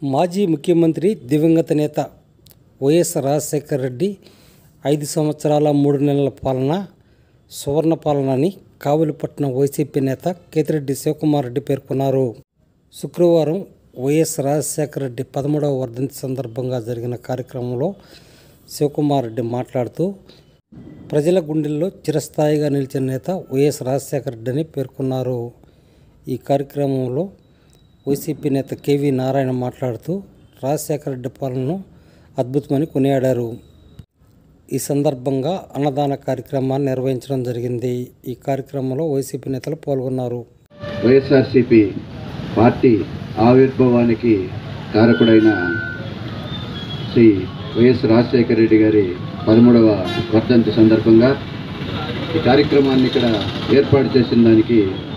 మాజీ ముఖ్యమంత్రి దివంగత నేత వైఎస్ రాజశేఖర రెడ్డి ఐదు సంవత్సరాల మూడు నెలల పాలన సువర్ణ పాలన అని కావలిపట్నం వైసీపీ నేత కేతిరెడ్డి శివకుమార్ రెడ్డి పేర్కొన్నారు శుక్రవారం వైఎస్ రాజశేఖర రెడ్డి పదమూడవ వర్ధంతి సందర్భంగా జరిగిన కార్యక్రమంలో శివకుమార్ రెడ్డి మాట్లాడుతూ ప్రజల గుండెల్లో చిరస్థాయిగా నిలిచిన నేత వైఎస్ రాజశేఖర రెడ్డి అని పేర్కొన్నారు ఈ కార్యక్రమంలో వైసీపీ నేత కేవీ నారాయణ మాట్లాడుతూ రాజశేఖర రెడ్డి పాలనను అద్భుతమని కొనియాడారు ఈ సందర్భంగా అన్నదాన కార్యక్రమాన్ని నిర్వహించడం జరిగింది ఈ కార్యక్రమంలో వైసీపీ నేతలు పాల్గొన్నారు వైఎస్ఆర్సిపి పార్టీ ఆవిర్భావానికి కారకుడైన శ్రీ వైఎస్ రాజశేఖర రెడ్డి గారి పదమూడవ వర్ధంతి సందర్భంగా ఈ కార్యక్రమాన్ని ఇక్కడ ఏర్పాటు చేసిన దానికి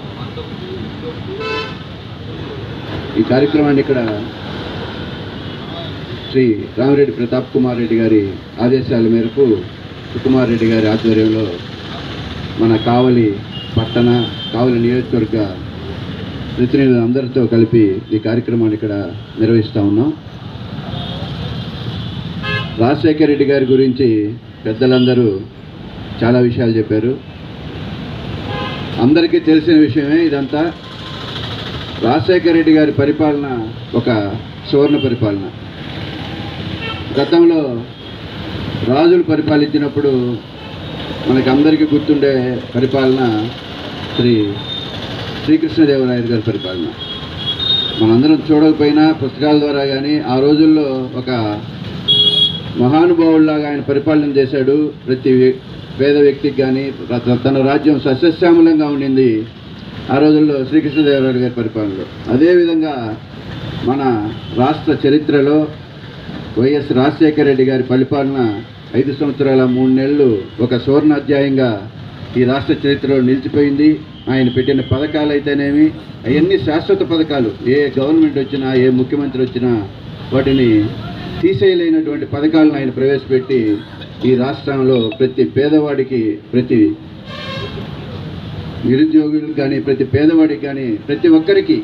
ఈ కార్యక్రమాన్ని ఇక్కడ శ్రీ రామిరెడ్డి ప్రతాప్ కుమార్ రెడ్డి గారి ఆదేశాల మేరకు సుకుమార్ రెడ్డి గారి ఆధ్వర్యంలో మన కావలి పట్టణ కావలి నియోజకవర్గ ప్రతినిధులు అందరితో కలిపి ఈ కార్యక్రమాన్ని ఇక్కడ నిర్వహిస్తూ ఉన్నాం రాజశేఖర రెడ్డి గారి గురించి పెద్దలందరూ చాలా విషయాలు చెప్పారు అందరికీ తెలిసిన విషయమే ఇదంతా రాజశేఖర రెడ్డి గారి పరిపాలన ఒక సువర్ణ పరిపాలన గతంలో రాజులు పరిపాలించినప్పుడు మనకి అందరికీ గుర్తుండే పరిపాలన శ్రీ శ్రీకృష్ణదేవరాయలు గారి పరిపాలన మనందరం చూడకపోయినా పుస్తకాల ద్వారా కానీ ఆ రోజుల్లో ఒక మహానుభావుల్లాగా ఆయన పరిపాలన చేశాడు ప్రతి వ్య- పేద వ్యక్తికి కానీ ర- తన రాజ్యం సస్యశ్యామలంగా ఉండింది ఆ రోజుల్లో శ్రీకృష్ణదేవరాయలు గారి పరిపాలనలో అదేవిధంగా మన రాష్ట్ర చరిత్రలో వైఎస్ రాజశేఖర రెడ్డి గారి పరిపాలన ఐదు సంవత్సరాల మూడు నెలలు ఒక సువర్ణ అధ్యాయంగా ఈ రాష్ట్ర చరిత్రలో నిలిచిపోయింది ఆయన పెట్టిన పథకాలు అయితేనేమి అవన్నీ శాశ్వత పథకాలు ఏ గవర్నమెంట్ వచ్చినా ఏ ముఖ్యమంత్రి వచ్చినా వాటిని తీసేయలేనటువంటి పథకాలను ఆయన ప్రవేశపెట్టి ఈ రాష్ట్రంలో ప్రతి పేదవాడికి ప్రతి నిరుద్యోగులకు కానీ ప్రతి పేదవాడికి కానీ ప్రతి ఒక్కరికి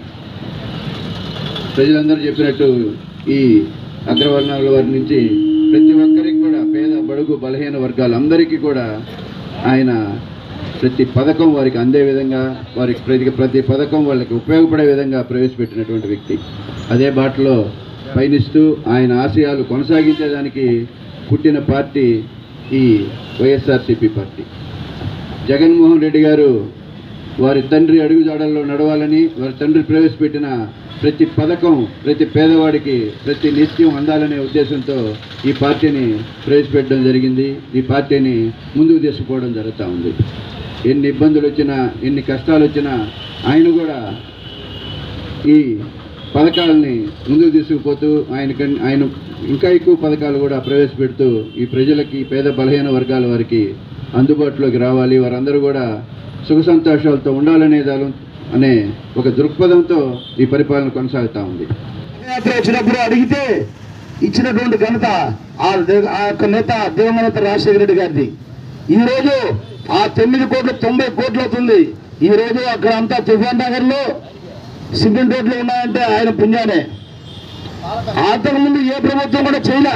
ప్రజలందరూ చెప్పినట్టు ఈ అగ్రవర్ణాల వారి నుంచి ప్రతి ఒక్కరికి కూడా పేద బడుగు బలహీన వర్గాలందరికీ కూడా ఆయన ప్రతి పథకం వారికి అందే విధంగా వారికి ప్రతి ప్రతి పథకం వాళ్ళకి ఉపయోగపడే విధంగా ప్రవేశపెట్టినటువంటి వ్యక్తి అదే బాటలో పయనిస్తూ ఆయన ఆశయాలు కొనసాగించేదానికి పుట్టిన పార్టీ ఈ వైఎస్ఆర్సీపీ పార్టీ జగన్మోహన్ రెడ్డి గారు వారి తండ్రి అడుగుజాడల్లో నడవాలని వారి తండ్రి ప్రవేశపెట్టిన ప్రతి పథకం ప్రతి పేదవాడికి ప్రతి నిత్యం అందాలనే ఉద్దేశంతో ఈ పార్టీని ప్రవేశపెట్టడం జరిగింది ఈ పార్టీని ముందుకు తీసుకుపోవడం జరుగుతూ ఉంది ఎన్ని ఇబ్బందులు వచ్చినా ఎన్ని కష్టాలు వచ్చినా ఆయన కూడా ఈ పథకాలని ముందుకు తీసుకుపోతూ ఆయన ఆయన ఇంకా ఎక్కువ పథకాలు కూడా ప్రవేశపెడుతూ ఈ ప్రజలకి పేద బలహీన వర్గాల వారికి అందుబాటులోకి రావాలి వారందరూ కూడా సుఖ సంతోషాలతో ఉండాలనే దాని అనే ఒక దృక్పథంతో ఈ పరిపాలన కొనసాగుతూ ఉంది పాదయాత్ర వచ్చినప్పుడు అడిగితే ఇచ్చినటువంటి ఘనత ఆ దే- ఆ యొక్క నేత దివంగత రాజశేఖర రెడ్డి గారిది ఈ రోజు ఆ తొమ్మిది కోట్లు తొంభై కోట్లు అవుతుంది ఈ రోజు అక్కడ అంతా తుఫాన్ నగర్ లో సిమెంట్ రోడ్లు ఉన్నాయంటే ఆయన పుణ్యానే అంతకు ముందు ఏ ప్రభుత్వం కూడా చేయలే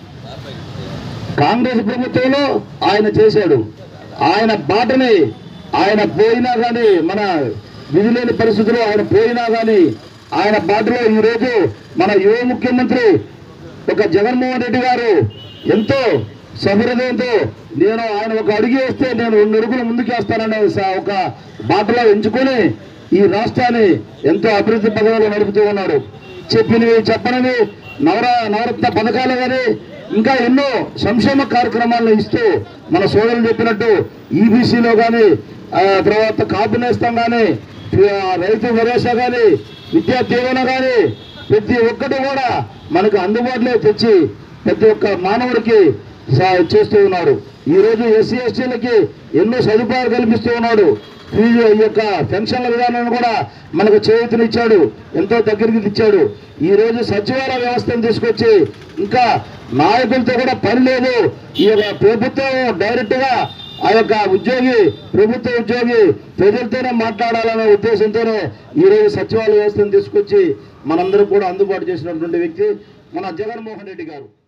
కాంగ్రెస్ ప్రభుత్వంలో ఆయన చేశాడు ఆయన బాటని ఆయన పోయినా కానీ మన విధి లేని పరిస్థితుల్లో ఆయన పోయినా కానీ ఆయన బాటలో ఈరోజు మన యువ ముఖ్యమంత్రి ఒక జగన్మోహన్ రెడ్డి గారు ఎంతో సహృదయంతో నేను ఆయన ఒక అడుగు వేస్తే నేను రెండు అడుగులు ముందుకేస్తాననే స- ఒక బాటలో ఎంచుకొని ఈ రాష్ట్రాన్ని ఎంతో అభివృద్ధి పదవిలో నడుపుతూ ఉన్నాడు చెప్పినవి చెప్పనివి నవర నవరత్న పథకాలు కానీ ఇంకా ఎన్నో సంక్షేమ కార్యక్రమాలను ఇస్తూ మన సోదరులు చెప్పినట్టు ఈబీసీలో కానీ తర్వాత కాపు నేస్తం కానీ రైతు భరోసా కానీ విద్యా దీవెన కానీ ప్రతి ఒక్కటి కూడా మనకు అందుబాటులో తెచ్చి ప్రతి ఒక్క మానవుడికి సా- చేస్తూ ఉన్నాడు ఈ రోజు ఎస్సీ ఎస్టీలకి ఎన్నో సదుపాయాలు కల్పిస్తూ ఉన్నాడు ఫీజు ఈ యొక్క పెన్షన్ల విధానాన్ని కూడా మనకు చేయూతనిచ్చాడు ఎంతో దగ్గరికి తెచ్చాడు ఈ రోజు సచివాలయ వ్యవస్థను తీసుకొచ్చి ఇంకా నాయకులతో కూడా పని లేదు ఈ యొక్క ప్రభుత్వం డైరెక్ట్ గా ఆ యొక్క ఉద్యోగి ప్రభుత్వ ఉద్యోగి ప్రజలతోనే మాట్లాడాలనే ఉద్దేశంతోనే ఈరోజు సచివాలయ వ్యవస్థను తీసుకొచ్చి మనందరం కూడా అందుబాటు చేసినటువంటి వ్యక్తి మన జగన్మోహన్ రెడ్డి గారు